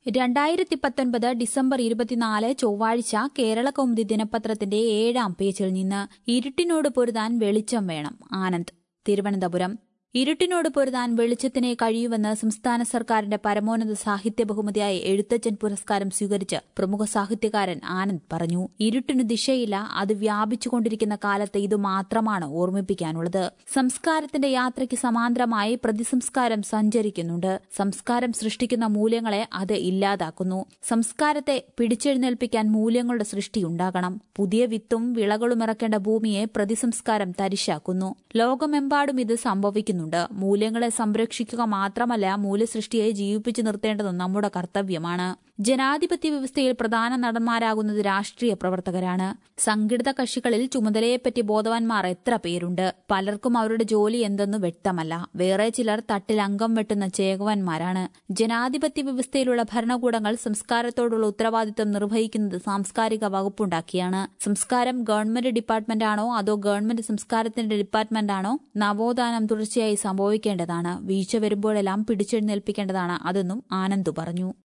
രണ്ടായിരത്തി പത്തൊൻപത് ഡിസംബർ ഇരുപത്തിനാല് ചൊവ്വാഴ്ച കേരള കൗമുദി ദിനപത്രത്തിന്റെ ഏഴാം പേജിൽ നിന്ന് ഇരുട്ടിനോട് പൊരുതാൻ വെളിച്ചം വേണം ആനന്ദ് തിരുവനന്തപുരം ഇരുട്ടിനോട് പൊരുതാൻ വെളിച്ചത്തിനെ കഴിയുമെന്ന് സംസ്ഥാന സർക്കാരിന്റെ പരമോന്നത സാഹിത്യ ബഹുമതിയായ എഴുത്തച്ഛൻ പുരസ്കാരം സ്വീകരിച്ച് പ്രമുഖ സാഹിത്യകാരൻ ആനന്ദ് പറഞ്ഞു ഇരുട്ടിനു ദിശയില്ല അത് വ്യാപിച്ചുകൊണ്ടിരിക്കുന്ന കാലത്ത് ഇത് മാത്രമാണ് ഓർമ്മിപ്പിക്കാനുള്ളത് സംസ്കാരത്തിന്റെ യാത്രയ്ക്ക് സമാന്തരമായി പ്രതിസംസ്കാരം സഞ്ചരിക്കുന്നുണ്ട് സംസ്കാരം സൃഷ്ടിക്കുന്ന മൂല്യങ്ങളെ അത് ഇല്ലാതാക്കുന്നു സംസ്കാരത്തെ പിടിച്ചെഴുന്നേൽപ്പിക്കാൻ മൂല്യങ്ങളുടെ സൃഷ്ടിയുണ്ടാകണം പുതിയ വിത്തും വിളകളും ഇറക്കേണ്ട ഭൂമിയെ പ്രതിസംസ്കാരം തരിശാക്കുന്നു ലോകമെമ്പാടും ഇത് സംഭവിക്കുന്നുണ്ട് മൂല്യങ്ങളെ സംരക്ഷിക്കുക മാത്രമല്ല മൂല്യസൃഷ്ടിയെ ജീവിപ്പിച്ചു നിർത്തേണ്ടതും നമ്മുടെ കർത്തവ്യമാണ് ജനാധിപത്യ വ്യവസ്ഥയിൽ പ്രധാന നടന്മാരാകുന്നത് രാഷ്ട്രീയ പ്രവർത്തകരാണ് സംഘടിത കക്ഷികളിൽ ചുമതലയെപ്പറ്റി ബോധവാന്മാർ എത്ര പേരുണ്ട് പലർക്കും അവരുടെ ജോലി എന്തെന്ന് വ്യക്തമല്ല വേറെ ചിലർ തട്ടിൽ അംഗം വെട്ടുന്ന ചേകവന്മാരാണ് ജനാധിപത്യ വ്യവസ്ഥയിലുള്ള ഭരണകൂടങ്ങൾ സംസ്കാരത്തോടുള്ള ഉത്തരവാദിത്വം നിർവഹിക്കുന്നത് സാംസ്കാരിക വകുപ്പുണ്ടാക്കിയാണ് സംസ്കാരം ഗവൺമെന്റ് ഡിപ്പാർട്ട്മെന്റാണോ അതോ ഗവൺമെന്റ് സംസ്കാരത്തിന്റെ ഡിപ്പാർട്ട്മെന്റാണോ നവോത്ഥാനം തുടർച്ചയായി സംഭവിക്കേണ്ടതാണ് വീഴ്ച വരുമ്പോഴെല്ലാം പിടിച്ചെഴുന്നേൽപ്പിക്കേണ്ടതാണ് അതെന്നും ആനന്ദ് പറഞ്ഞു